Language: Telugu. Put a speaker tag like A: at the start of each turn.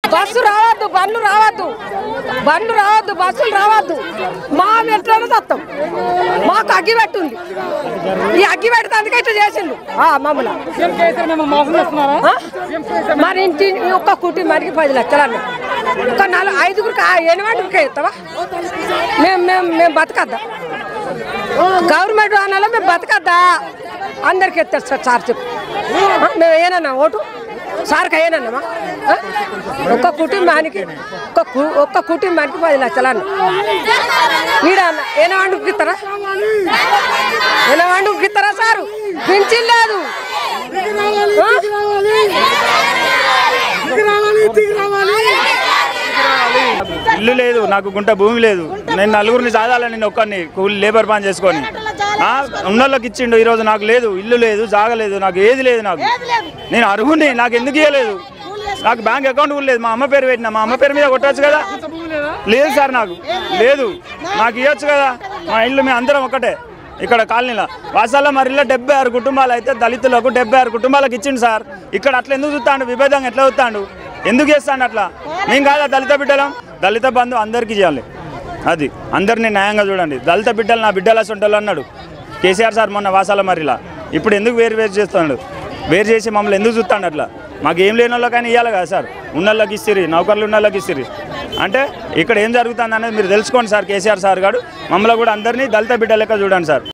A: బస్సు రావద్దు బండ్లు రావద్దు బండ్లు రావద్దు బస్సులు రావద్దు మా ఎట్లనే తత్తం మాకు అగ్గి పెట్టుంది ఈ అగ్గి పెడితే అందుకే ఇట్లా చేసిండు ఆ, మమ్మల్ని
B: సీఎం కేసీఆర్ మేము మోసం చేస్తున్నారా
A: ఆ? మరి ఇంటి ఒక్క కుటుంబానికి పది లక్షలు అన్న ఒక నాలుగు ఐదుగురికి ఎనిమిదికి ఇస్తావా మేము మేము మేము బతకద్దా గవర్నమెంట్ అనాలో మేము బతకద్దా అందరికి ఎత్తారు సార్ సార్ చెప్పు ఆ, మేము ఏనన్నా ఓటు సార్కి అయ్యానమ్మా ఒక్క కుటుంబానికి ఒక్క కు- ఒక్క కుటుంబానికి పది లక్షలు అన్న ఈడ అన్న ఏనవాండుకి ఇస్తారా ఏనవాండుకి ఇస్తారా సారు పింఛన్ లేదు ఆ?
C: ఇల్లు లేదు నాకు గుంట భూమి లేదు నేను నలుగురిని సాధాలని నేను ఒక్కరిని కూలి లేబర్ పని చేసుకొని ఆ, ఉన్నోళ్ళకి ఇచ్చిండు ఈరోజు నాకు లేదు ఇల్లు లేదు జాగలేదు నాకు ఏది లేదు నాకు నేను అర్హుని నాకు ఎందుకు ఇవ్వలేదు నాకు బ్యాంక్ అకౌంట్ కూడా లేదు మా అమ్మ పేరు పెట్టిన మా అమ్మ పేరు మీద కొట్టచ్చు కదా లేదు సార్ నాకు లేదు నాకు ఇవ్వచ్చు కదా మా ఇల్లు మేము అందరం ఒకటే ఇక్కడ కాలనీలో వాసాల మరిలో డెబ్బై ఆరు కుటుంబాలు అయితే దళితులకు డెబ్బై ఆరు కుటుంబాలకు ఇచ్చిండు సార్ ఇక్కడ అట్లా ఎందుకు చూస్తాడు విభేదంగా ఎట్లా చూస్తాడు ఎందుకు చేస్తాడు అట్లా మేము కాదా దళిత బిడ్డలం దళిత బంధు అందరికీ చేయాలి అది అందరినీ న్యాయంగా చూడండి దళిత బిడ్డలు నా బిడ్డల సొంటలు అన్నాడు కేసీఆర్ సార్ మొన్న వాసాల మరిలా ఇప్పుడు ఎందుకు వేరు వేరు చేస్తున్నాడు వేరు చేసి మమ్మల్ని ఎందుకు చూస్తాడు అట్లా మాకు ఏం లేని వాళ్ళకైనా ఇవ్వాలి కదా సార్ ఉన్నోళ్ళకి ఇచ్చిరి నౌకర్లు ఉన్న వాళ్ళకి ఇచ్చిరి అంటే ఇక్కడ ఏం జరుగుతుంది అనేది మీరు తెలుసుకోండి సార్ కేసీఆర్ సార్ గారు మమ్మల్ని కూడా అందరినీ దళిత బిడ్డ లెక్క చూడండి సార్